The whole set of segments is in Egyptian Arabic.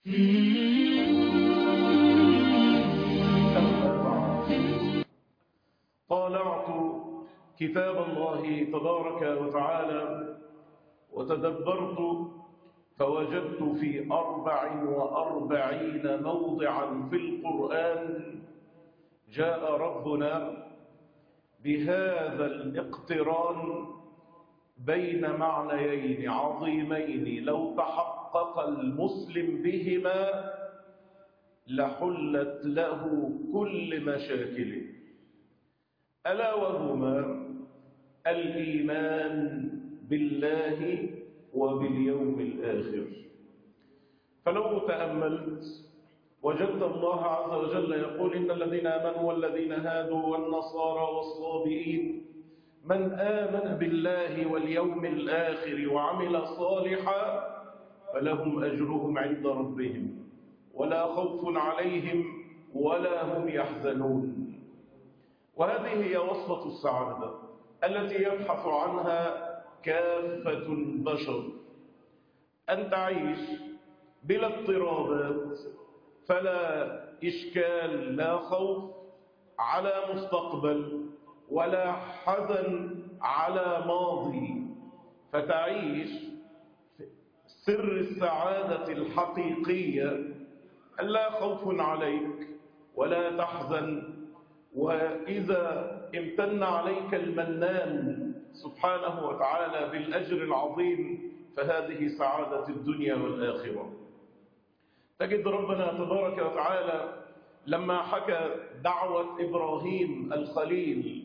طالعت كتاب الله تبارك وتعالى وتدبرت فوجدت في أربع وأربعين موضعا في القرآن جاء ربنا بهذا الاقتران بين معنيين عظيمين لو تحقق المسلم بهما لحلت له كل مشاكله ألا وهما الإيمان بالله وباليوم الآخر فلو تأملت وجدت الله عز وجل يقول إن الذين آمنوا والذين هادوا والنصارى والصابئين من آمن بالله واليوم الآخر وعمل صالحا فلهم أجرهم عند ربهم ولا خوف عليهم ولا هم يحزنون وهذه هي وصفة السعادة التي يبحث عنها كافة البشر أن تعيش بلا اضطرابات فلا إشكال لا خوف على مستقبل ولا حزن على ماضي فتعيش سر السعادة الحقيقية لا خوف عليك ولا تحزن وإذا امتن عليك المنان سبحانه وتعالى بالأجر العظيم فهذه سعادة الدنيا والآخرة تجد ربنا تبارك وتعالى لما حكى دعوة إبراهيم الخليل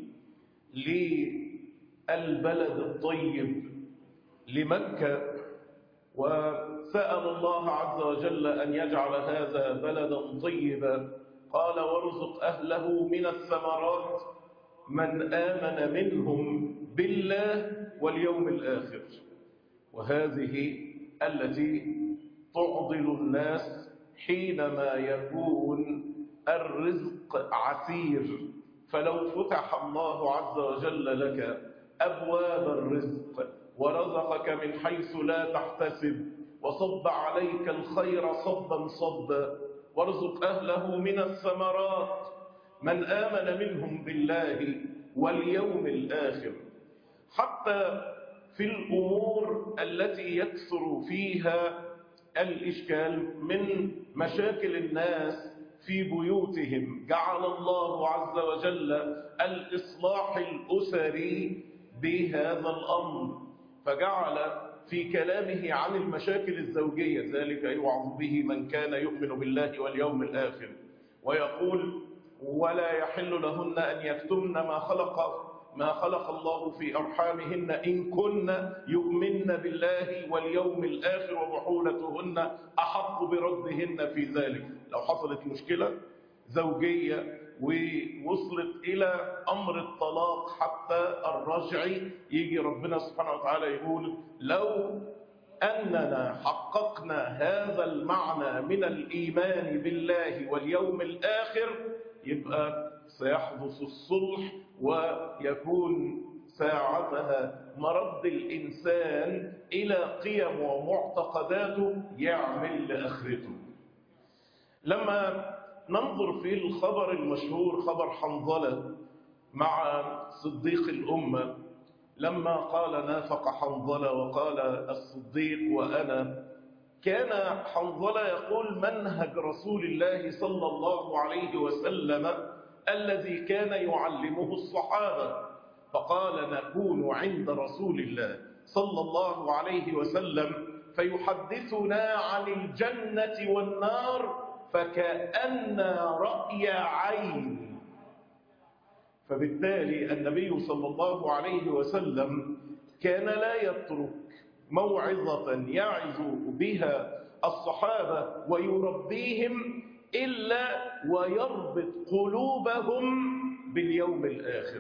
للبلد الطيب لمكة وسأل الله عز وجل أن يجعل هذا بلدا طيبا قال وارزق أهله من الثمرات من آمن منهم بالله واليوم الآخر وهذه التي تعضل الناس حينما يكون الرزق عسير فلو فتح الله عز وجل لك أبواب الرزق ورزقك من حيث لا تحتسب وصب عليك الخير صبا صبا وارزق أهله من الثمرات من آمن منهم بالله واليوم الآخر حتى في الأمور التي يكثر فيها الإشكال من مشاكل الناس في بيوتهم جعل الله عز وجل الإصلاح الأسري بهذا الأمر فجعل في كلامه عن المشاكل الزوجية ذلك يوعظ به من كان يؤمن بالله واليوم الآخر ويقول ولا يحل لهن أن يكتمن ما خلق ما خلق الله في أرحامهن إن كن يؤمن بالله واليوم الآخر وبحولتهن أحق بردهن في ذلك لو حصلت مشكلة زوجية ووصلت إلى أمر الطلاق حتى الرجع يجي ربنا سبحانه وتعالى يقول لو أننا حققنا هذا المعنى من الإيمان بالله واليوم الآخر يبقى سيحدث الصلح ويكون ساعتها مرد الإنسان إلى قيم ومعتقداته يعمل لآخرته لما ننظر في الخبر المشهور خبر حنظلة مع صديق الأمة لما قال نافق حنظلة وقال الصديق وأنا كان حنظلة يقول منهج رسول الله صلى الله عليه وسلم الذي كان يعلمه الصحابة فقال نكون عند رسول الله صلى الله عليه وسلم فيحدثنا عن الجنة والنار فكأن رأي عين فبالتالي النبي صلى الله عليه وسلم كان لا يترك موعظة يعظ بها الصحابة ويربيهم إلا ويربط قلوبهم باليوم الآخر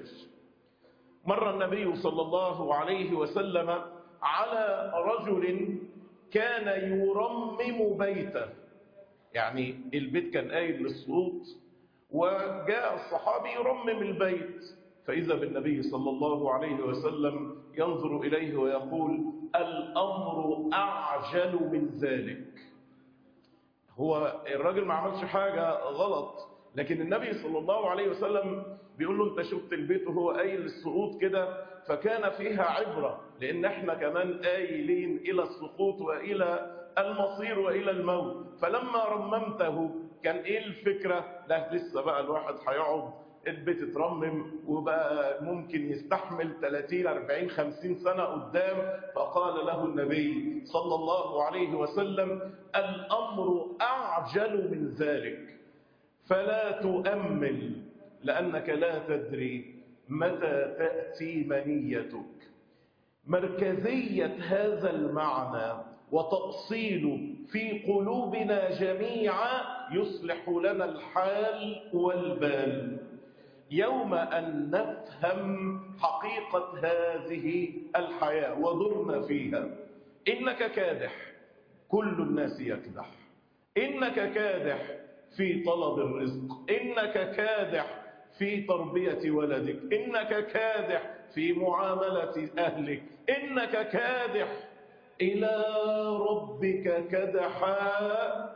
مر النبي صلى الله عليه وسلم على رجل كان يرمم بيته يعني البيت كان قايل للصوت وجاء الصحابي يرمم البيت فإذا بالنبي صلى الله عليه وسلم ينظر إليه ويقول الأمر أعجل من ذلك هو الراجل ما عملش حاجة غلط لكن النبي صلى الله عليه وسلم بيقول له انت شفت البيت وهو قايل السقوط كده فكان فيها عبرة لان احنا كمان قايلين الى السقوط والى المصير والى الموت فلما رممته كان ايه الفكرة لا لسه بقى الواحد هيقعد البيت اترمم وبقى ممكن يستحمل 30 40 50 سنة قدام فقال له النبي صلى الله عليه وسلم الأمر أعجل من ذلك فلا تؤمل لأنك لا تدري متى تأتي منيتك مركزية هذا المعنى وتأصيل في قلوبنا جميعا يصلح لنا الحال والبال يوم أن نفهم حقيقة هذه الحياة ودرنا فيها إنك كادح كل الناس يكدح إنك كادح في طلب الرزق إنك كادح في تربية ولدك إنك كادح في معاملة أهلك إنك كادح إلى ربك كدحا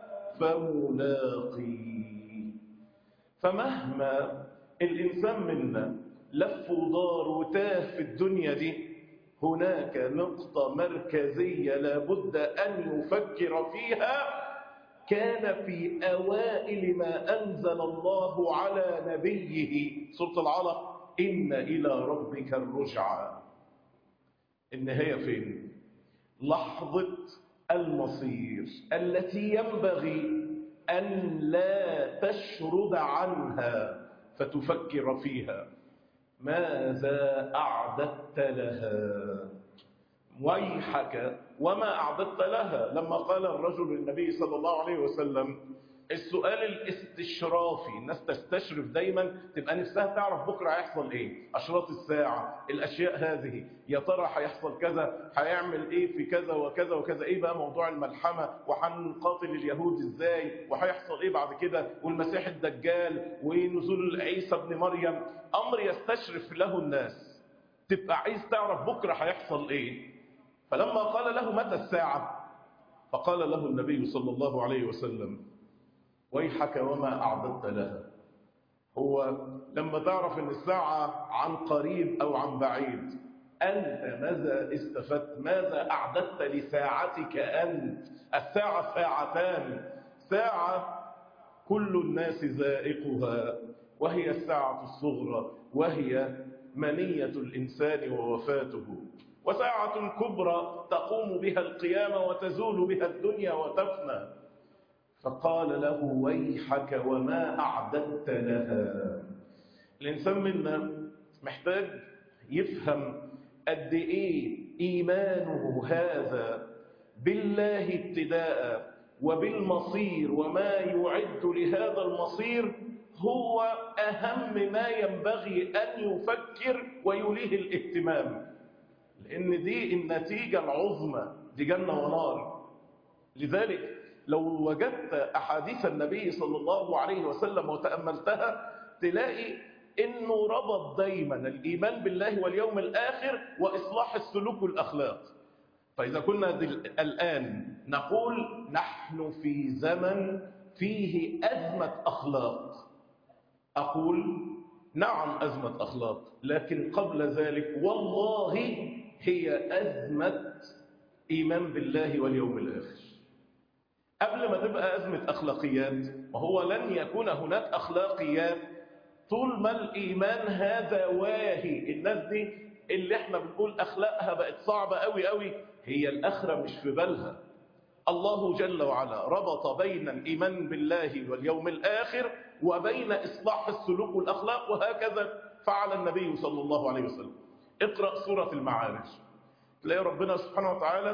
فملاقي فمهما الإنسان منا لف ودار وتاه في الدنيا دي هناك نقطة مركزية لابد أن يفكر فيها كان في أوائل ما أنزل الله على نبيه سورة العلق إن إلى ربك الرجعى النهاية فين لحظة المصير التي ينبغي أن لا تشرد عنها فتفكر فيها ماذا أعددت لها ويحك وما أعددت لها لما قال الرجل للنبي صلى الله عليه وسلم السؤال الاستشرافي الناس تستشرف دايما تبقى نفسها تعرف بكرة هيحصل ايه اشراط الساعة الاشياء هذه يا ترى هيحصل كذا هيعمل ايه في كذا وكذا وكذا ايه بقى موضوع الملحمة وهنقاتل اليهود ازاي وهيحصل ايه بعد كده والمسيح الدجال ونزول عيسى ابن مريم امر يستشرف له الناس تبقى عايز تعرف بكرة هيحصل ايه فلما قال له متى الساعة فقال له النبي صلى الله عليه وسلم ويحك وما أعددت لها هو لما تعرف ان الساعة عن قريب أو عن بعيد أنت ماذا استفدت ماذا أعددت لساعتك أنت الساعة ساعتان ساعة كل الناس ذائقها وهي الساعة الصغرى وهي منية الإنسان ووفاته وساعة كبرى تقوم بها القيامة وتزول بها الدنيا وتفنى فقال له ويحك وما أعددت لها الإنسان منا محتاج يفهم قد إيه إيمانه هذا بالله ابتداء وبالمصير وما يعد لهذا المصير هو أهم ما ينبغي أن يفكر ويليه الاهتمام لأن دي النتيجة العظمى دي جنة ونار لذلك لو وجدت أحاديث النبي صلى الله عليه وسلم وتأملتها تلاقي إنه ربط دايما الإيمان بالله واليوم الآخر وإصلاح السلوك والأخلاق فإذا كنا الآن نقول نحن في زمن فيه أزمة أخلاق أقول نعم أزمة أخلاق لكن قبل ذلك والله هي أزمة إيمان بالله واليوم الآخر قبل ما تبقى أزمة أخلاقيات وهو لن يكون هناك أخلاقيات طول ما الإيمان هذا واهي الناس دي اللي احنا بنقول أخلاقها بقت صعبة قوي قوي هي الآخرة مش في بالها الله جل وعلا ربط بين الإيمان بالله واليوم الآخر وبين إصلاح السلوك والأخلاق وهكذا فعل النبي صلى الله عليه وسلم اقرأ سورة المعارج تلاقي ربنا سبحانه وتعالى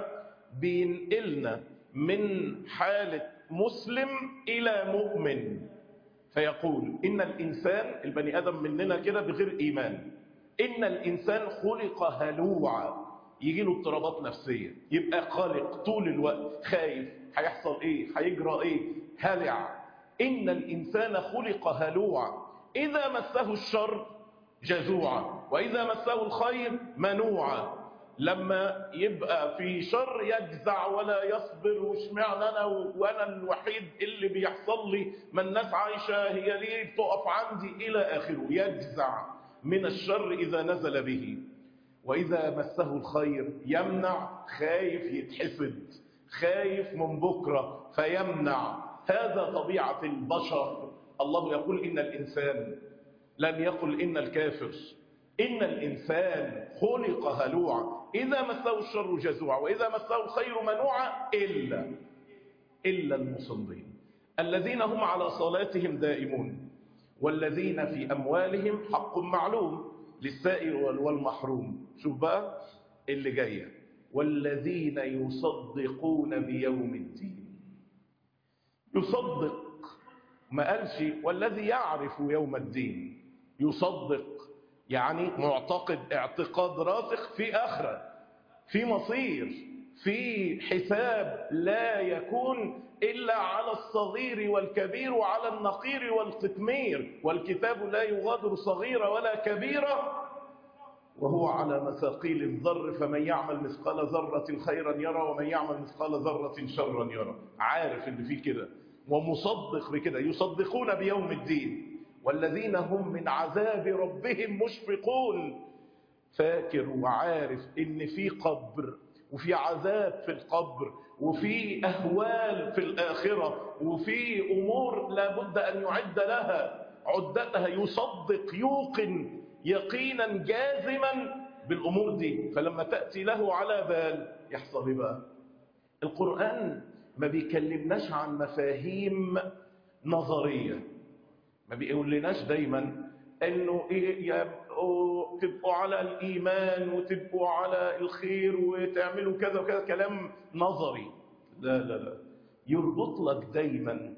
بينقلنا من حالة مسلم إلى مؤمن فيقول إن الإنسان البني آدم مننا كده بغير إيمان إن الإنسان خلق هلوعا يجي له اضطرابات نفسية يبقى قلق طول الوقت خايف هيحصل إيه هيجرى إيه هلع إن الإنسان خلق هلوعا إذا مسه الشر جزوعا وإذا مسه الخير منوعا لما يبقى في شر يجزع ولا يصبر واشمعنى انا وانا الوحيد اللي بيحصل لي ما الناس عايشه هي ليه بتقف عندي الى اخره يجزع من الشر اذا نزل به واذا مسه الخير يمنع خايف يتحسد خايف من بكره فيمنع هذا طبيعه البشر الله يقول ان الانسان لن يقل ان الكافر إن الإنسان خلق هلوعا إذا مسه الشر جزوعا وإذا مسه الخير منوعا إلا إلا المصلين الذين هم على صلاتهم دائمون والذين في أموالهم حق معلوم للسائل والمحروم شوف بقى اللي جاية والذين يصدقون بيوم الدين يصدق ما قالش والذي يعرف يوم الدين يصدق يعني معتقد اعتقاد راسخ في آخرة في مصير في حساب لا يكون إلا على الصغير والكبير وعلى النقير والقتمير والكتاب لا يغادر صغيرة ولا كبيرة وهو على مثاقيل الذر فمن يعمل مثقال ذرة خيرا يرى ومن يعمل مثقال ذرة شرا يرى عارف ان في كده ومصدق بكده يصدقون بيوم الدين والذين هم من عذاب ربهم مشفقون فاكر وعارف ان في قبر وفي عذاب في القبر وفي اهوال في الاخره وفي امور لابد ان يعد لها عدتها يصدق يوقن يقينا جازما بالامور دي فلما تاتي له على بال يحصل بقى القران ما بيكلمناش عن مفاهيم نظريه ما بيقولناش دايما انه ايه يبقوا تبقوا على الايمان وتبقوا على الخير وتعملوا كذا وكذا كلام نظري لا لا لا يربط لك دايما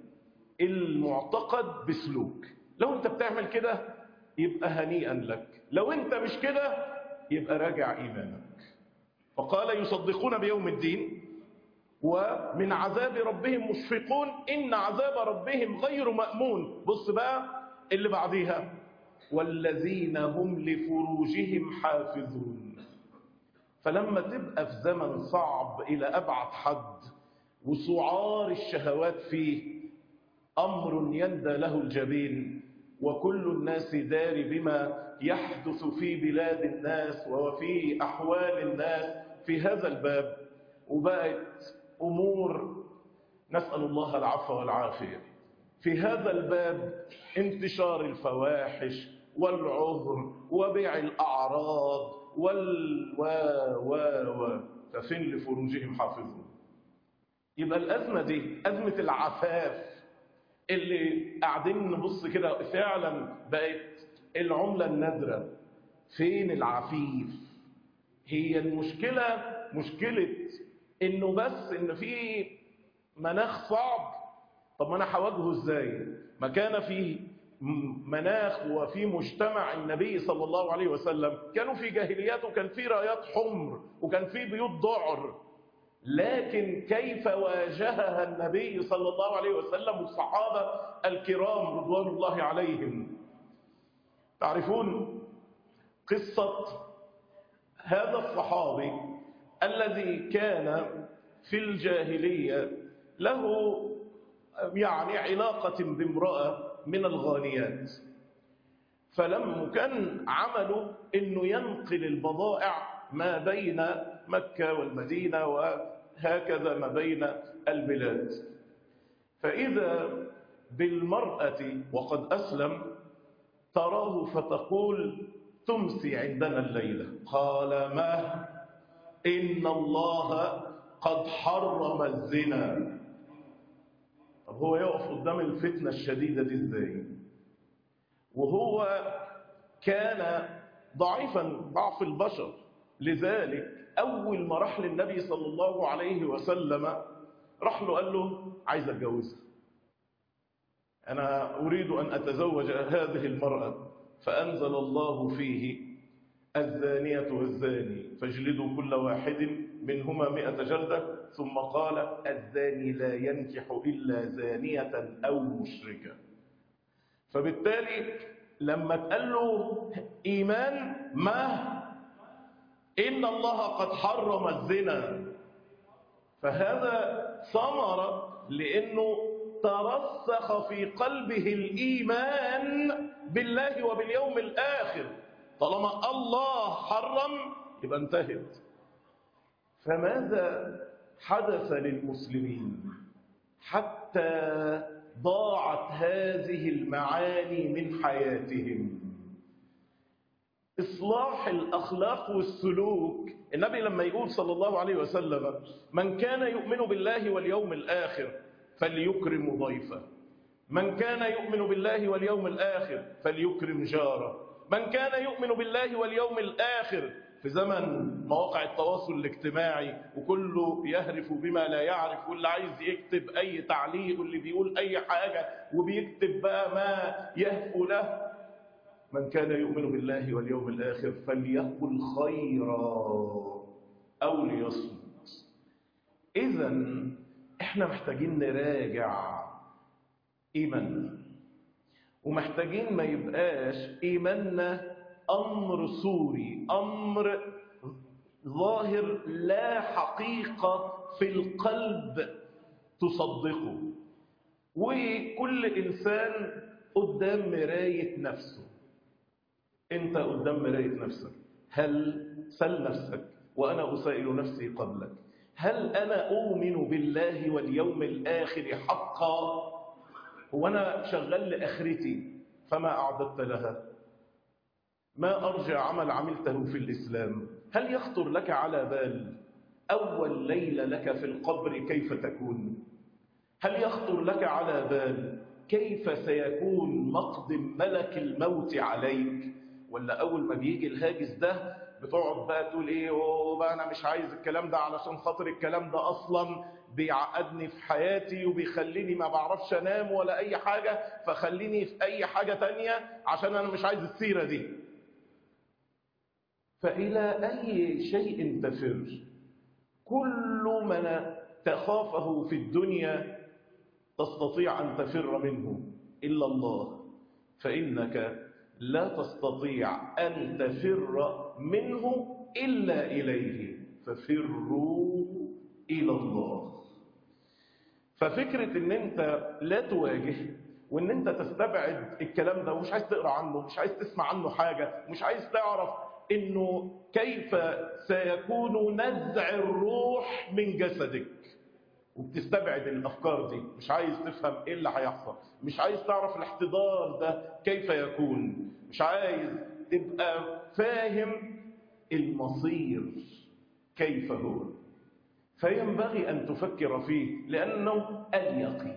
المعتقد بسلوك لو انت بتعمل كده يبقى هنيئا لك لو انت مش كده يبقى راجع ايمانك فقال يصدقون بيوم الدين ومن عذاب ربهم مشفقون إن عذاب ربهم غير مأمون بص بقى اللي بعديها والذين هم لفروجهم حافظون فلما تبقى في زمن صعب إلى أبعد حد وسعار الشهوات فيه أمر يندى له الجبين وكل الناس دار بما يحدث في بلاد الناس وفي أحوال الناس في هذا الباب وبقت أمور نسأل الله العفو والعافية في هذا الباب انتشار الفواحش والعذر وبيع الأعراض وال و و و ففين لفروجهم حافظون يبقى الأزمة دي أزمة العفاف اللي قاعدين نبص كده فعلا بقت العملة النادرة فين العفيف هي المشكلة مشكلة انه بس ان في مناخ صعب طب ما انا هواجهه ازاي ما كان في مناخ وفي مجتمع النبي صلى الله عليه وسلم كانوا في جاهليات وكان في رايات حمر وكان في بيوت ذعر لكن كيف واجهها النبي صلى الله عليه وسلم والصحابة الكرام رضوان الله عليهم تعرفون قصة هذا الصحابي الذي كان في الجاهلية له يعني علاقة بامرأة من الغانيات فلما كان عمله انه ينقل البضائع ما بين مكة والمدينة وهكذا ما بين البلاد فإذا بالمرأة وقد أسلم تراه فتقول تمسي عندنا الليلة قال ما إن الله قد حرم الزنا طب هو يقف قدام الفتنة الشديدة دي ازاي وهو كان ضعيفا ضعف البشر لذلك أول ما راح للنبي صلى الله عليه وسلم راح له قال له عايز اتجوزها أنا أريد أن أتزوج هذه المرأة فأنزل الله فيه الزانية والزاني فاجلدوا كل واحد منهما مئة جلدة ثم قال الزاني لا ينكح إلا زانية أو مشركة فبالتالي لما تقال له إيمان ما إن الله قد حرم الزنا فهذا ثمرة لأنه ترسخ في قلبه الإيمان بالله وباليوم الآخر طالما الله حرم يبقى انتهت فماذا حدث للمسلمين حتى ضاعت هذه المعاني من حياتهم إصلاح الأخلاق والسلوك النبي لما يقول صلى الله عليه وسلم من كان يؤمن بالله واليوم الآخر فليكرم ضيفه من كان يؤمن بالله واليوم الآخر فليكرم جاره من كان يؤمن بالله واليوم الآخر في زمن مواقع التواصل الاجتماعي وكله يهرف بما لا يعرف واللي عايز يكتب أي تعليق واللي بيقول أي حاجة وبيكتب بقى ما يهفو له من كان يؤمن بالله واليوم الآخر فليقل خيرا أو ليصمت إذا إحنا محتاجين نراجع إيماننا ومحتاجين ما يبقاش إيماننا أمر صوري أمر ظاهر لا حقيقة في القلب تصدقه وكل إنسان قدام مراية نفسه انت قدام مراية نفسك هل سل نفسك وانا اسائل نفسي قبلك هل انا اؤمن بالله واليوم الاخر حقا وانا شغال لاخرتي فما اعددت لها ما ارجع عمل عملته في الاسلام هل يخطر لك على بال اول ليله لك في القبر كيف تكون هل يخطر لك على بال كيف سيكون مقدم ملك الموت عليك ولا اول ما بيجي الهاجس ده بتقعد بقى تقول ايه بقى انا مش عايز الكلام ده علشان خاطر الكلام ده اصلا بيعقدني في حياتي وبيخليني ما بعرفش انام ولا اي حاجة فخليني في اي حاجة تانية عشان انا مش عايز السيرة دي فالى اي شيء تفر كل من تخافه في الدنيا تستطيع ان تفر منه الا الله فانك لا تستطيع أن تفر منه إلا إليه ففروا إلى الله ففكرة ان انت لا تواجه وان انت تستبعد الكلام ده ومش عايز تقرأ عنه مش عايز تسمع عنه حاجة مش عايز تعرف انه كيف سيكون نزع الروح من جسدك وبتستبعد الافكار دي مش عايز تفهم ايه اللي هيحصل مش عايز تعرف الاحتضار ده كيف يكون مش عايز تبقى فاهم المصير كيف هو فينبغي ان تفكر فيه لانه اليقين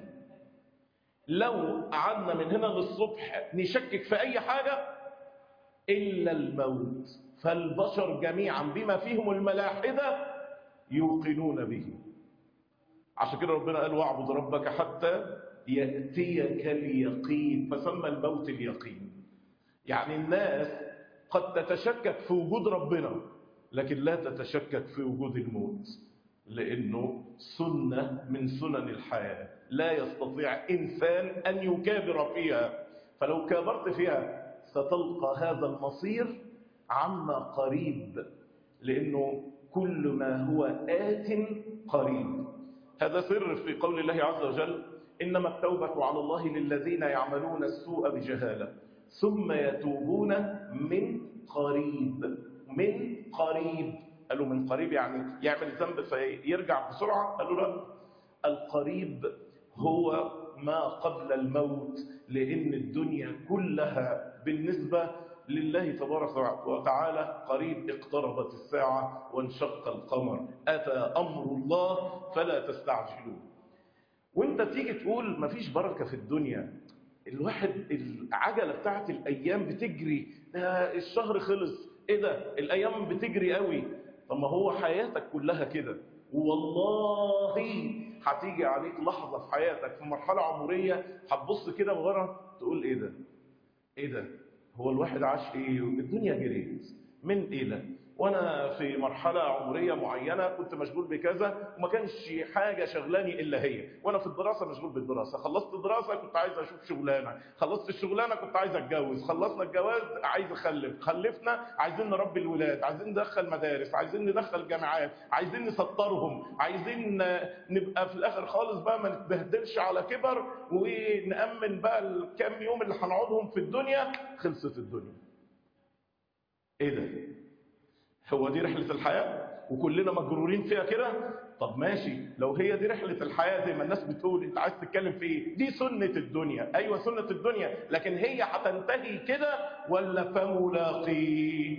لو قعدنا من هنا للصبح نشكك في اي حاجه الا الموت فالبشر جميعا بما فيهم الملاحده يوقنون به عشان كده ربنا قال واعبد ربك حتى يأتيك اليقين فسمى الموت اليقين يعني الناس قد تتشكك في وجود ربنا لكن لا تتشكك في وجود الموت لأنه سنة من سنن الحياة لا يستطيع إنسان أن يكابر فيها فلو كابرت فيها ستلقى هذا المصير عما قريب لأنه كل ما هو آت قريب هذا سر في قول الله عز وجل إنما التوبة على الله للذين يعملون السوء بجهالة ثم يتوبون من قريب من قريب قالوا من قريب يعني يعمل ذنب فيرجع بسرعة قالوا لا القريب هو ما قبل الموت لأن الدنيا كلها بالنسبة لله تبارك وتعالى قريب اقتربت الساعة وانشق القمر أتى أمر الله فلا تستعجلوه وانت تيجي تقول مفيش بركة في الدنيا الواحد العجلة بتاعت الأيام بتجري ده الشهر خلص ايه ده الأيام بتجري قوي طب ما هو حياتك كلها كده والله هتيجي عليك لحظة في حياتك في مرحلة عمرية هتبص كده لورا تقول ايه ده ايه ده هو الواحد عاش ايه الدنيا جريت من الى وانا في مرحله عمريه معينه كنت مشغول بكذا وما كانش حاجه شغلاني الا هي وانا في الدراسه مشغول بالدراسه خلصت الدراسه كنت عايز اشوف شغلانه خلصت الشغلانه كنت عايز اتجوز خلصنا الجواز عايز اخلف خلفنا عايزين نربي الولاد عايزين ندخل مدارس عايزين ندخل جامعات عايزين نسطرهم عايزين نبقى في الاخر خالص بقى ما نتبهدلش على كبر ونامن بقى الكام يوم اللي هنقعدهم في الدنيا خلصت الدنيا ايه ده هو دي رحلة الحياة وكلنا مجرورين فيها كده طب ماشي لو هي دي رحلة الحياة زي ما الناس بتقول انت عايز تتكلم في ايه دي سنة الدنيا ايوه سنة الدنيا لكن هي هتنتهي كده ولا فملاقي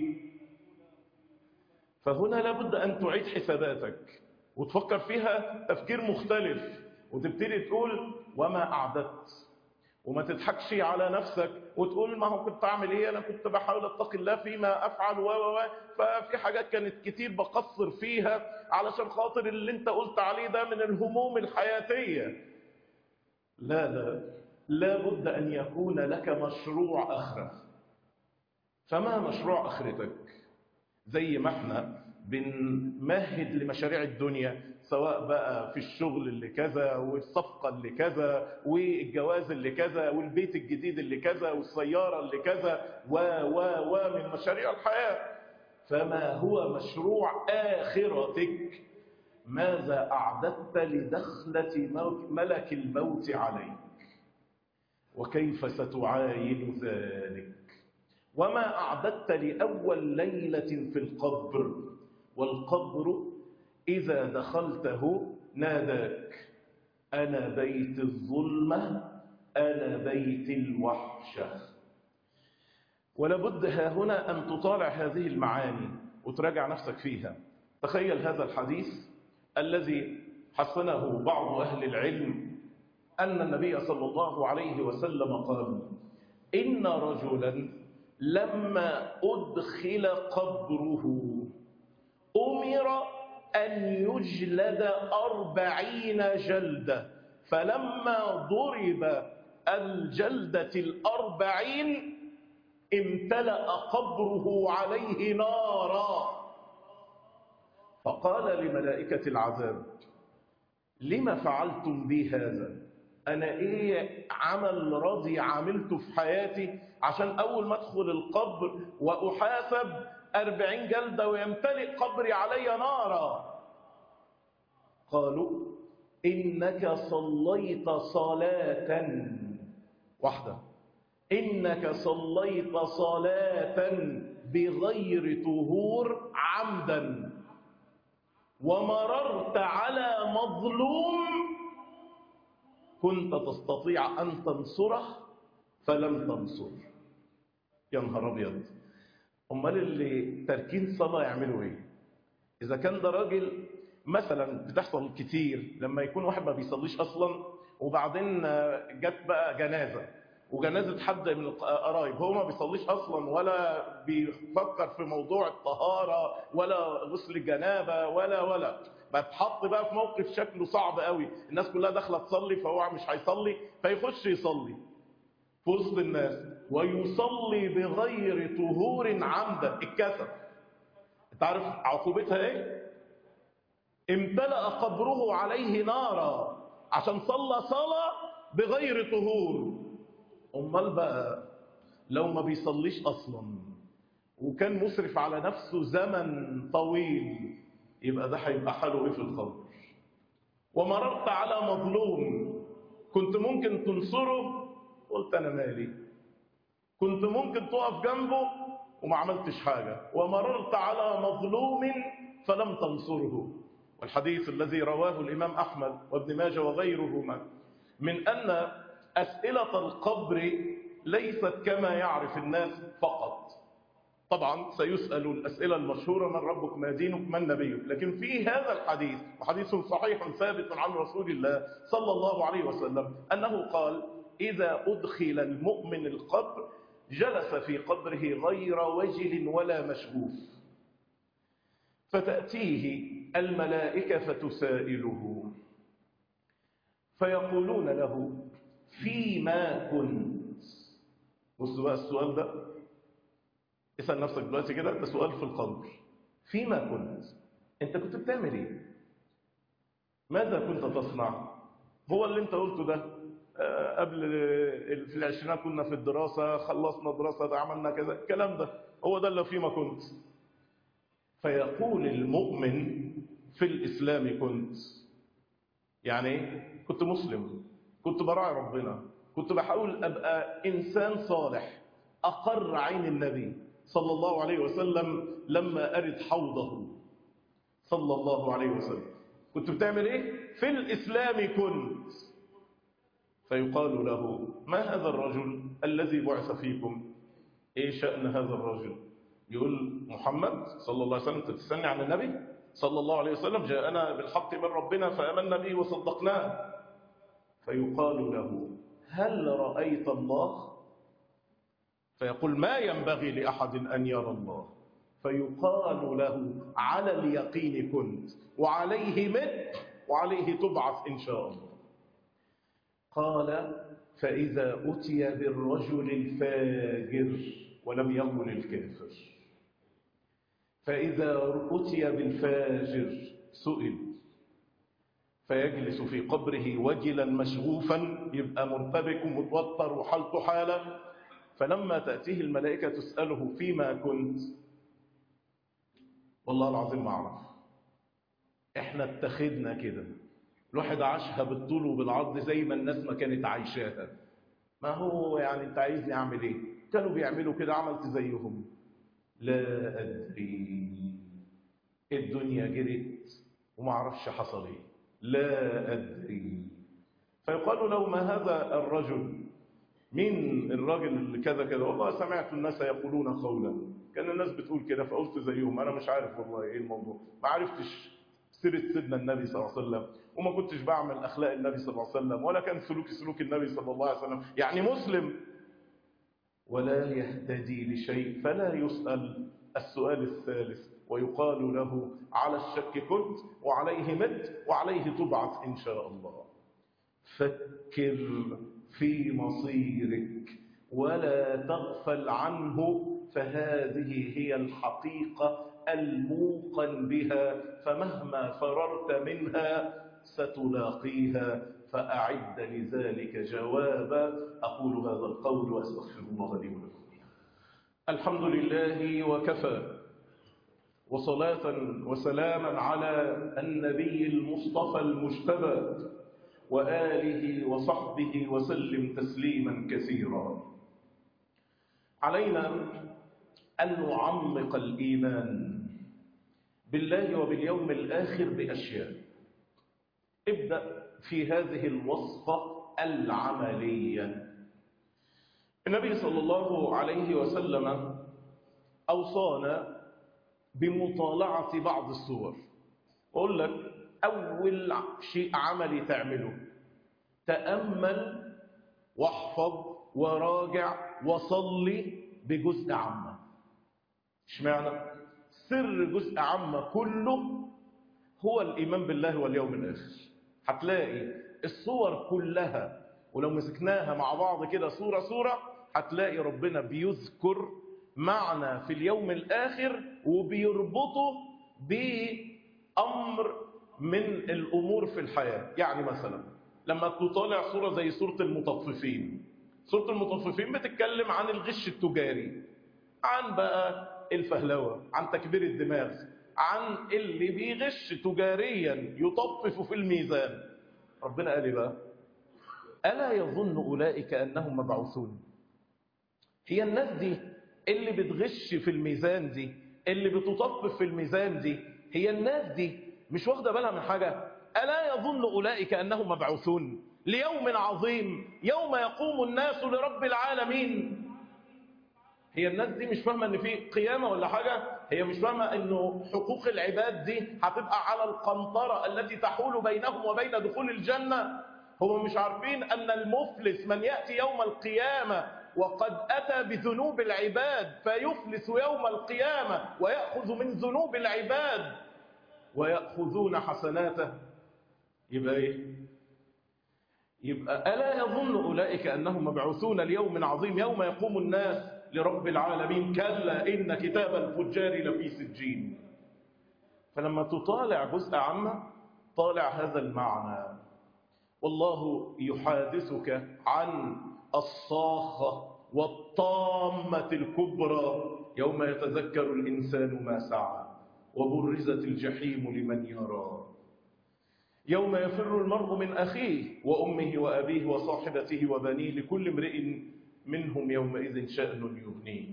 فهنا لابد ان تعيد حساباتك وتفكر فيها تفكير مختلف وتبتدي تقول وما اعددت وما تضحكش على نفسك وتقول ما هو كنت اعمل ايه انا كنت بحاول اتقي الله فيما افعل و و ففي حاجات كانت كتير بقصر فيها علشان خاطر اللي انت قلت عليه ده من الهموم الحياتيه لا لا لا بد ان يكون لك مشروع اخره فما مشروع اخرتك زي ما احنا بنمهد لمشاريع الدنيا سواء بقى في الشغل اللي كذا والصفقة اللي كذا والجواز اللي كذا والبيت الجديد اللي كذا والسيارة اللي كذا و و و من مشاريع الحياة فما هو مشروع آخرتك ماذا أعددت لدخلة ملك الموت عليك وكيف ستعاين ذلك وما أعددت لأول ليلة في القبر والقبر إذا دخلته ناداك أنا بيت الظلمة أنا بيت الوحشة ولابد ها هنا أن تطالع هذه المعاني وتراجع نفسك فيها تخيل هذا الحديث الذي حسنه بعض أهل العلم أن النبي صلى الله عليه وسلم قال إن رجلا لما أدخل قبره أمر أن يجلد أربعين جلدة فلما ضرب الجلدة الأربعين امتلأ قبره عليه نارا فقال لملائكة العذاب لما فعلتم بي هذا أنا إيه عمل رضي عملته في حياتي عشان أول ما أدخل القبر وأحاسب أربعين جلدة ويمتلئ قبري علي نارا قالوا إنك صليت صلاة واحدة إنك صليت صلاة بغير طهور عمدا ومررت على مظلوم كنت تستطيع أن تنصره فلم تنصر يا نهار أبيض امال اللي تاركين صلاه يعملوا ايه اذا كان ده راجل مثلا بتحصل كتير لما يكون واحد ما بيصليش اصلا وبعدين جت بقى جنازه وجنازه حد من القرايب هو ما بيصليش اصلا ولا بيفكر في موضوع الطهاره ولا غسل الجنابه ولا ولا بتحط بقى في موقف شكله صعب قوي الناس كلها داخله تصلي فهو مش هيصلي فيخش يصلي في وسط الناس ويصلي بغير طهور عمدا اتكسر انت عارف عقوبتها ايه امتلأ قبره عليه نارا عشان صلى صلاة بغير طهور امال بقى لو ما بيصليش اصلا وكان مسرف على نفسه زمن طويل يبقى ده هيبقى حاله ايه في القبر ومررت على مظلوم كنت ممكن تنصره قلت انا مالي كنت ممكن تقف جنبه وما عملتش حاجة ومررت على مظلوم فلم تنصره والحديث الذي رواه الإمام أحمد وابن ماجه وغيرهما من أن أسئلة القبر ليست كما يعرف الناس فقط طبعا سيسأل الأسئلة المشهورة من ربك ما دينك من نبيك لكن في هذا الحديث وحديث صحيح ثابت عن رسول الله صلى الله عليه وسلم أنه قال إذا أدخل المؤمن القبر جلس في قبره غير وجل ولا مشغوف فتأتيه الملائكة فتسائله فيقولون له فيما كنت بص بقى السؤال ده اسأل نفسك دلوقتي كده ده سؤال في القبر فيما كنت انت كنت بتعمل ايه ماذا كنت تصنع هو اللي انت قلته ده آه، قبل في العشرينات كنا في الدراسة خلصنا دراسة ده عملنا كذا الكلام ده هو ده اللي فيما كنت فيقول المؤمن في الإسلام كنت يعني إيه؟ كنت مسلم كنت براعي ربنا كنت بحاول أبقى إنسان صالح أقر عين النبي صلى الله عليه وسلم لما أرد حوضه صلى الله عليه وسلم كنت بتعمل إيه؟ في الإسلام كنت فيقال له ما هذا الرجل الذي بعث فيكم إيه شأن هذا الرجل يقول محمد صلى الله عليه وسلم تتسني عن النبي صلى الله عليه وسلم جاءنا بالحق من ربنا فأمنا به وصدقناه فيقال له هل رأيت الله فيقول ما ينبغي لأحد أن يرى الله فيقال له على اليقين كنت وعليه مت وعليه تبعث إن شاء الله قال فإذا أتي بالرجل الفاجر ولم يقل الكافر فإذا أتي بالفاجر سئل فيجلس في قبره وجلا مشغوفا يبقى مرتبك ومتوتر وحالته حالة فلما تأتيه الملائكة تسأله فيما كنت والله العظيم ما أعرف احنا اتخذنا كده الواحد عاشها بالطول وبالعرض زي ما الناس ما كانت عايشاها ما هو يعني انت عايزني اعمل ايه كانوا بيعملوا كده عملت زيهم لا ادري الدنيا جرت وما اعرفش حصل ايه لا ادري فيقال له ما هذا الرجل مين الراجل اللي كذا كذا والله سمعت الناس يقولون قولا كان الناس بتقول كده فقلت زيهم انا مش عارف والله ايه الموضوع ما عرفتش سيرة سيدنا النبي صلى الله عليه وسلم وما كنتش بعمل أخلاق النبي صلى الله عليه وسلم ولا كان سلوك سلوك النبي صلى الله عليه وسلم يعني مسلم ولا يهتدي لشيء فلا يسأل السؤال الثالث ويقال له على الشك كنت وعليه مت وعليه تبعث إن شاء الله فكر في مصيرك ولا تغفل عنه فهذه هي الحقيقة الموقن بها فمهما فررت منها ستلاقيها فأعد لذلك جوابا أقول هذا القول وأستغفر الله لي ولكم الحمد لله وكفى وصلاة وسلاما على النبي المصطفى المجتبى وآله وصحبه وسلم تسليما كثيرا علينا أن نعمق الإيمان بالله وباليوم الآخر بأشياء ابدأ في هذه الوصفة العملية النبي صلى الله عليه وسلم أوصانا بمطالعة بعض الصور أقول لك أول شيء عملي تعمله تأمل واحفظ وراجع وصلي بجزء عامة اشمعنى سر جزء عامة كله هو الإيمان بالله واليوم الآخر هتلاقي الصور كلها ولو مسكناها مع بعض كده صورة صورة هتلاقي ربنا بيذكر معنى في اليوم الآخر وبيربطه بأمر من الأمور في الحياة يعني مثلا لما تطالع صورة زي صورة المطففين صورة المطففين بتتكلم عن الغش التجاري عن بقى الفهلوة عن تكبير الدماغ عن اللي بيغش تجاريا يطفف في الميزان ربنا قال بقى ألا يظن أولئك أنهم مبعوثون هي الناس دي اللي بتغش في الميزان دي اللي بتطفف في الميزان دي هي الناس دي مش واخدة بالها من حاجة ألا يظن أولئك أنهم مبعوثون ليوم عظيم يوم يقوم الناس لرب العالمين هي الناس دي مش فاهمة ان في قيامة ولا حاجة هي مش فاهمة انه حقوق العباد دي هتبقى على القنطرة التي تحول بينهم وبين دخول الجنة هم مش عارفين ان المفلس من يأتي يوم القيامة وقد أتى بذنوب العباد فيفلس يوم القيامة ويأخذ من ذنوب العباد ويأخذون حسناته يبقى ايه يبقى ألا يظن أولئك أنهم مبعوثون ليوم عظيم يوم يقوم الناس لرب العالمين كلا إن كتاب الفجار لفي سجين فلما تطالع جزء عامة طالع هذا المعنى والله يحادثك عن الصاخة والطامة الكبرى يوم يتذكر الإنسان ما سعى وبرزت الجحيم لمن يرى يوم يفر المرء من أخيه وأمه وأبيه وصاحبته وبنيه لكل امرئ منهم يومئذ شأن يغنيه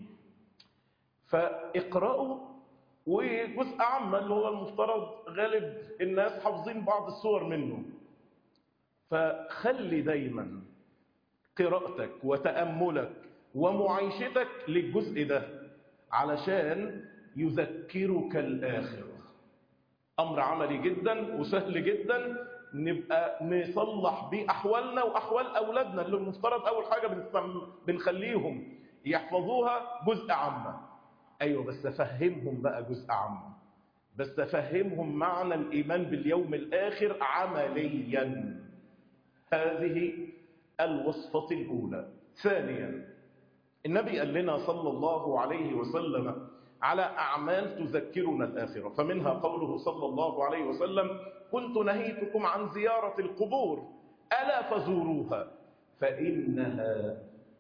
فاقرأوا وجزء عام اللي هو المفترض غالب الناس حافظين بعض الصور منه فخلي دايما قراءتك وتأملك ومعيشتك للجزء ده علشان يذكرك الآخرة أمر عملي جدا وسهل جدا نبقى نصلح بيه أحوالنا وأحوال أولادنا اللي المفترض أول حاجة بنسم- بنخليهم يحفظوها جزء عامة أيوة بس أفهمهم بقى جزء عامة بس أفهمهم معنى الإيمان باليوم الآخر عمليا هذه الوصفة الأولى ثانيا النبي قال لنا صلى الله عليه وسلم على أعمال تذكرنا الآخرة فمنها قوله صلى الله عليه وسلم كنت نهيتكم عن زيارة القبور ألا فزوروها فإنها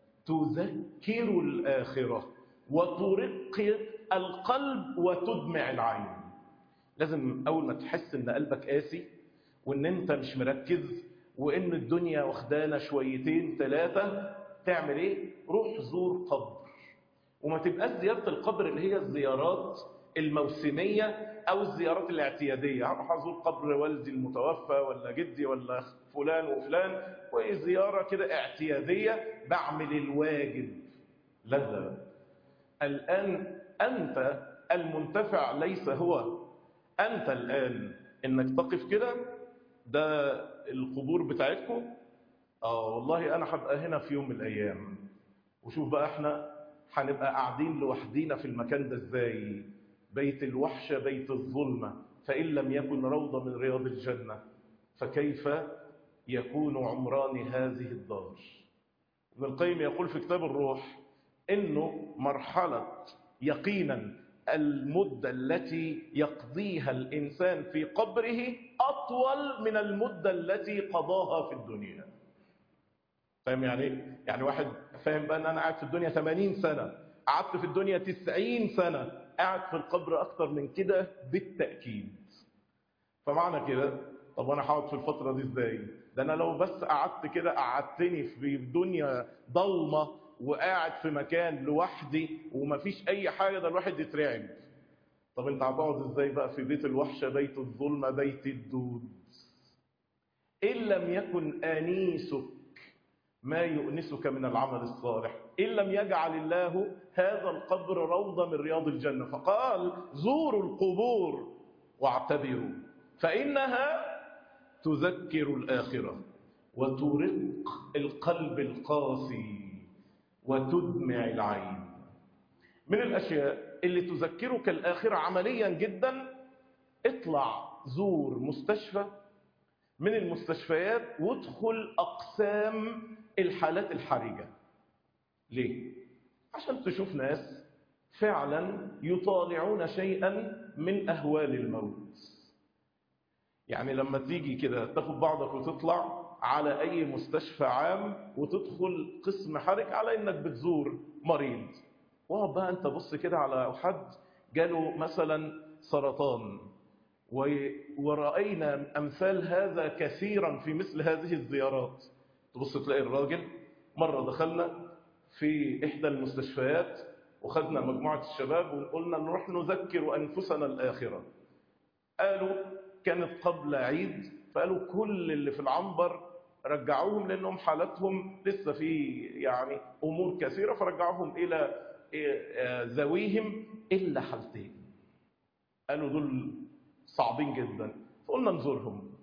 تذكر الآخرة وترق القلب وتدمع العين لازم أول ما تحس إن قلبك قاسي وإن أنت مش مركز وإن الدنيا واخدانا شويتين ثلاثة تعمل إيه؟ روح زور قبر وما تبقاش زيارة القبر اللي هي الزيارات الموسمية أو الزيارات الاعتيادية هروح أزور قبر والدي المتوفى ولا جدي ولا فلان وفلان وزيارة كده اعتيادية بعمل الواجب لا لا الآن أنت المنتفع ليس هو أنت الآن إنك تقف كده ده القبور بتاعتكم آه والله أنا هبقى هنا في يوم من الأيام وشوف بقى احنا هنبقى قاعدين لوحدينا في المكان ده ازاي بيت الوحشة بيت الظلمة فإن لم يكن روضة من رياض الجنة فكيف يكون عمران هذه الدار ابن القيم يقول في كتاب الروح انه مرحلة يقينا المدة التي يقضيها الإنسان في قبره أطول من المدة التي قضاها في الدنيا فاهم يعني ايه؟ يعني واحد فاهم بقى ان انا قاعد في الدنيا 80 سنة قعدت في الدنيا 90 سنة قاعد في القبر اكتر من كده بالتأكيد فمعنى كده طب وانا هقعد في الفترة دي ازاي ده انا لو بس قعدت كده قعدتني في دنيا ضلمة وقاعد في مكان لوحدي ومفيش اي حاجة ده الواحد يترعب طب انت هتقعد ازاي بقى في بيت الوحشة بيت الظلمة بيت الدود ان لم يكن انيسك ما يؤنسك من العمل الصالح إن لم يجعل الله هذا القبر روضة من رياض الجنة فقال زوروا القبور واعتبروا فإنها تذكر الآخرة وترق القلب القاسي وتدمع العين من الأشياء اللي تذكرك الآخرة عمليا جدا اطلع زور مستشفى من المستشفيات وادخل أقسام الحالات الحرجة ليه؟ عشان تشوف ناس فعلا يطالعون شيئا من أهوال الموت يعني لما تيجي كده تاخد بعضك وتطلع على أي مستشفى عام وتدخل قسم حرج على إنك بتزور مريض واقعد بقى أنت بص كده على حد جاله مثلا سرطان و- ورأينا أمثال هذا كثيرا في مثل هذه الزيارات تبص تلاقي الراجل مرة دخلنا في إحدى المستشفيات وخدنا مجموعة الشباب وقلنا نروح نذكر أنفسنا الآخرة قالوا كانت قبل عيد فقالوا كل اللي في العنبر رجعوهم لأنهم حالتهم لسه في يعني أمور كثيرة فرجعوهم إلى آه، ذويهم إلا حالتين قالوا دول صعبين جدا فقلنا نزورهم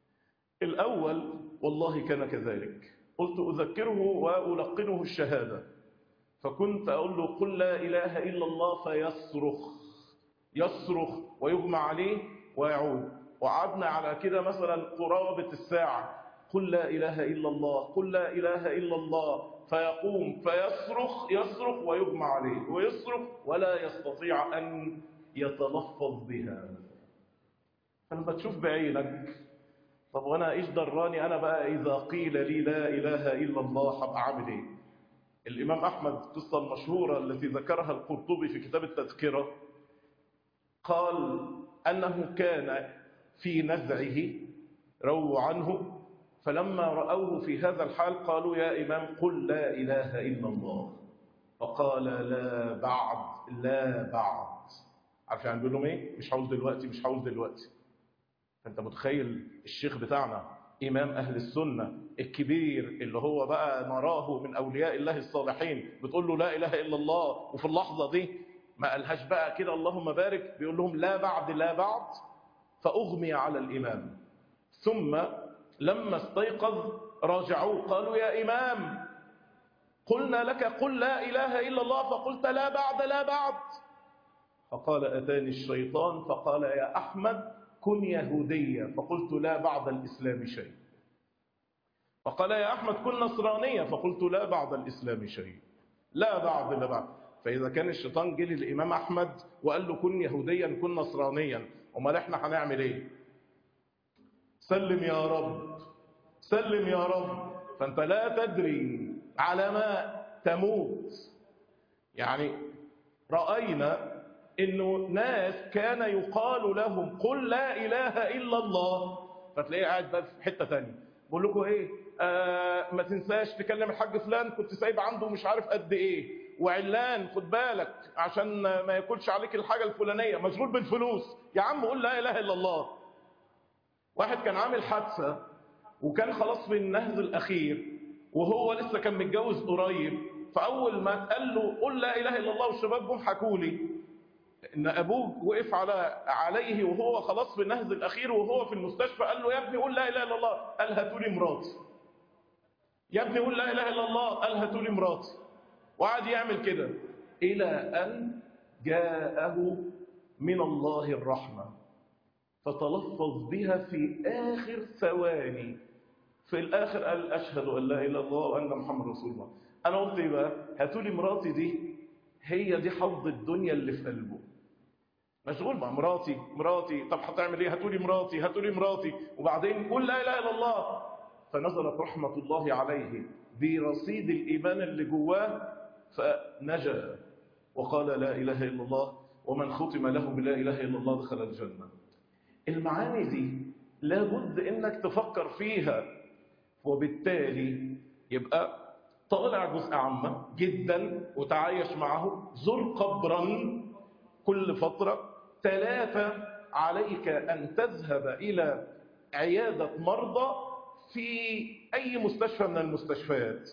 الأول والله كان كذلك قلت أذكره وألقنه الشهادة فكنت أقول له قل لا إله إلا الله فيصرخ يصرخ ويغمى عليه ويعود وقعدنا على كده مثلا قرابة الساعة قل لا إله إلا الله قل لا إله إلا الله فيقوم فيصرخ يصرخ ويغمى عليه ويصرخ ولا يستطيع أن يتلفظ بها فلما تشوف بعينك طب وانا ايش دراني انا بقى اذا قيل لي لا اله الا الله هبقى عامل ايه الامام احمد القصه المشهوره التي ذكرها القرطبي في كتاب التذكره قال انه كان في نزعه رووا عنه فلما راوه في هذا الحال قالوا يا امام قل لا اله الا الله فقال لا بعد لا بعد عارف يعني بيقول لهم ايه مش عاوز دلوقتي مش عاوز دلوقتي فانت متخيل الشيخ بتاعنا امام اهل السنه الكبير اللي هو بقى نراه من اولياء الله الصالحين بتقول له لا اله الا الله وفي اللحظه دي ما قالهاش بقى كده اللهم بارك بيقول لهم لا بعد لا بعد فاغمي على الامام ثم لما استيقظ راجعوه قالوا يا امام قلنا لك قل لا اله الا الله فقلت لا بعد لا بعد فقال اتاني الشيطان فقال يا احمد كن يهوديا فقلت لا بعد الإسلام شيء فقال يا أحمد كن نصرانيا فقلت لا بعد الإسلام شيء لا بعد لا بعد فإذا كان الشيطان جه للإمام أحمد وقال له كن يهوديا كن نصرانيا أمال إحنا هنعمل إيه سلم يا رب سلم يا رب فأنت لا تدري على ما تموت يعني رأينا انه ناس كان يقال لهم قل لا اله الا الله فتلاقيه قاعد بقى في حته ثانيه بقول لكم ايه آه ما تنساش تكلم الحاج فلان كنت سايب عنده مش عارف قد ايه وعلان خد بالك عشان ما ياكلش عليك الحاجه الفلانيه مشغول بالفلوس يا عم قول لا اله الا الله واحد كان عامل حادثه وكان خلاص في النهز الاخير وهو لسه كان متجوز قريب فاول ما اتقال له قل لا اله الا الله والشباب جم حكوا لي ان ابوه وقف على عليه وهو خلاص في النهز الاخير وهو في المستشفى قال له يا ابني قول لا اله الا الله قال هاتوا لي مراتي يا ابني قول لا اله الا الله قال هاتوا لي مراتي وقعد يعمل كده الى ان جاءه من الله الرحمه فتلفظ بها في اخر ثواني في الاخر قال اشهد ان لا اله الا الله وان محمد رسول الله انا قلت ايه بقى هاتوا لي مراتي دي هي دي حظ الدنيا اللي في قلبه مشغول مع مراتي مراتي طب هتعمل ايه هاتولي مراتي هاتولي مراتي وبعدين قول لا اله الا الله فنزلت رحمه الله عليه برصيد الايمان اللي جواه فنجا وقال لا اله الا الله ومن ختم له بلا اله الا الله دخل الجنه المعاني دي لابد انك تفكر فيها وبالتالي يبقى طالع جزء عامة جدا وتعايش معه زر قبرا كل فترة ثلاثة عليك أن تذهب إلى عيادة مرضى في أي مستشفى من المستشفيات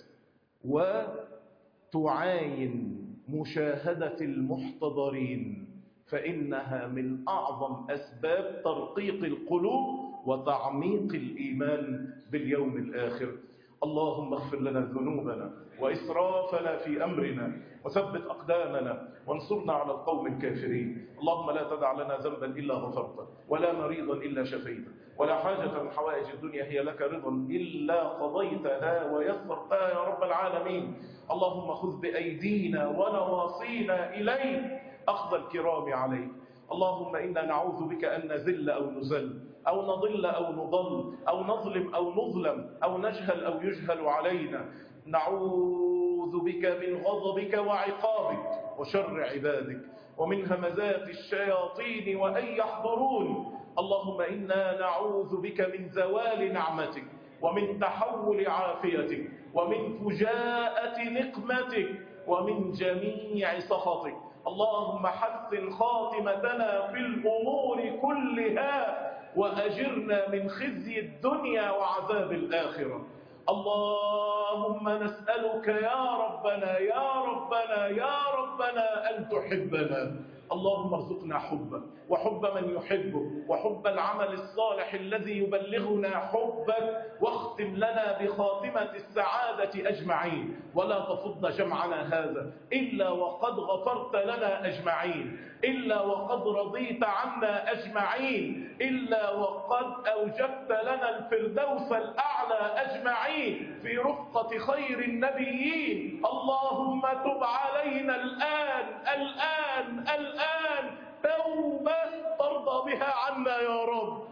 وتعاين مشاهدة المحتضرين فإنها من أعظم أسباب ترقيق القلوب وتعميق الإيمان باليوم الآخر اللهم اغفر لنا ذنوبنا وإسرافنا في أمرنا وثبت أقدامنا وانصرنا على القوم الكافرين اللهم لا تدع لنا ذنبا إلا غفرته ولا مريضا إلا شفيته ولا حاجة من حوائج الدنيا هي لك رضا إلا قضيتها ويسرتها يا رب العالمين اللهم خذ بأيدينا ونواصينا إليك أخذ الكرام عليك اللهم إنا نعوذ بك أن نزل أو نزل أو نضل أو نضل أو نظلم أو نظلم أو نجهل أو يجهل علينا نعوذ بك من غضبك وعقابك وشر عبادك ومن همزات الشياطين وأن يحضرون اللهم إنا نعوذ بك من زوال نعمتك ومن تحول عافيتك ومن فجاءة نقمتك ومن جميع سخطك اللهم حسن خاتمتنا في الأمور كلها وأجرنا من خزي الدنيا وعذاب الآخرة اللهم نسألك يا ربنا يا ربنا يا ربنا أن تحبنا اللهم ارزقنا حبك وحب من يحبك وحب العمل الصالح الذي يبلغنا حبك واختم لنا بخاتمة السعادة أجمعين ولا تفض جمعنا هذا إلا وقد غفرت لنا أجمعين إلا وقد رضيت عنا أجمعين إلا وقد أوجبت لنا الفردوس الأعلى أجمعين في رفقة خير النبيين اللهم تب علينا الآن الآن الآن توبة ترضى بها عنا يا رب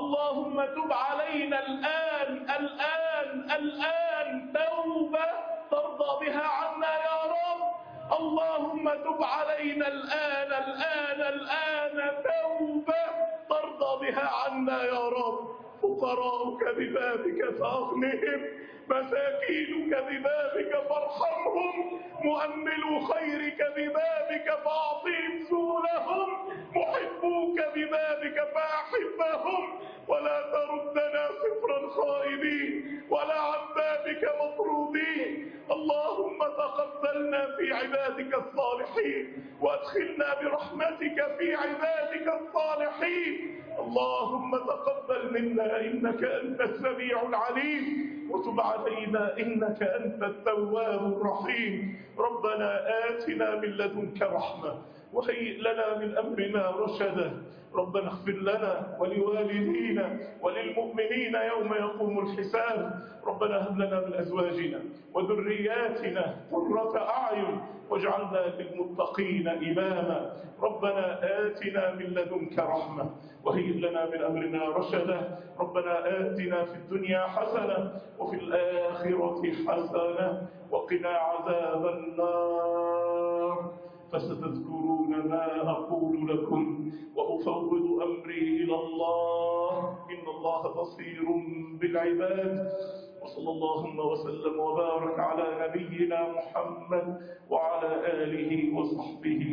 اللهم تب علينا الآن الآن الآن توبة ترضى بها عنا يا رب اللهم تب علينا الآن الآن الآن توبة ترضى بها عنا يا رب فقراؤك ببابك فأغنهم مساكينك ببابك فارحمهم مؤملو خيرك ببابك فأعطهم سولهم محبوك ببابك فأحبهم ولا تردنا صفرا خائبين ولا عن بابك مطرودين اللهم تقبلنا في عبادك الصالحين وادخلنا برحمتك في عبادك الصالحين اللهم تقبل منا إنك أنت السميع العليم وتب علينا إنك أنت التواب الرحيم ربنا آتنا من لدنك رحمة وهيئ لنا من أمرنا رشدا ربنا اغفر لنا ولوالدينا وللمؤمنين يوم يقوم الحساب ربنا هب لنا من أزواجنا وذرياتنا قرة أعين واجعلنا للمتقين إماما ربنا آتنا من لدنك رحمة وهيئ لنا من أمرنا رشدا ربنا آتنا في الدنيا حسنة وفي الآخرة حسنة وقنا عذاب النار فستذكرون ما أقول لكم وأفوض أمري إلى الله إن الله بصير بالعباد وصلى اللهم وسلم وبارك على نبينا محمد وعلى آله وصحبه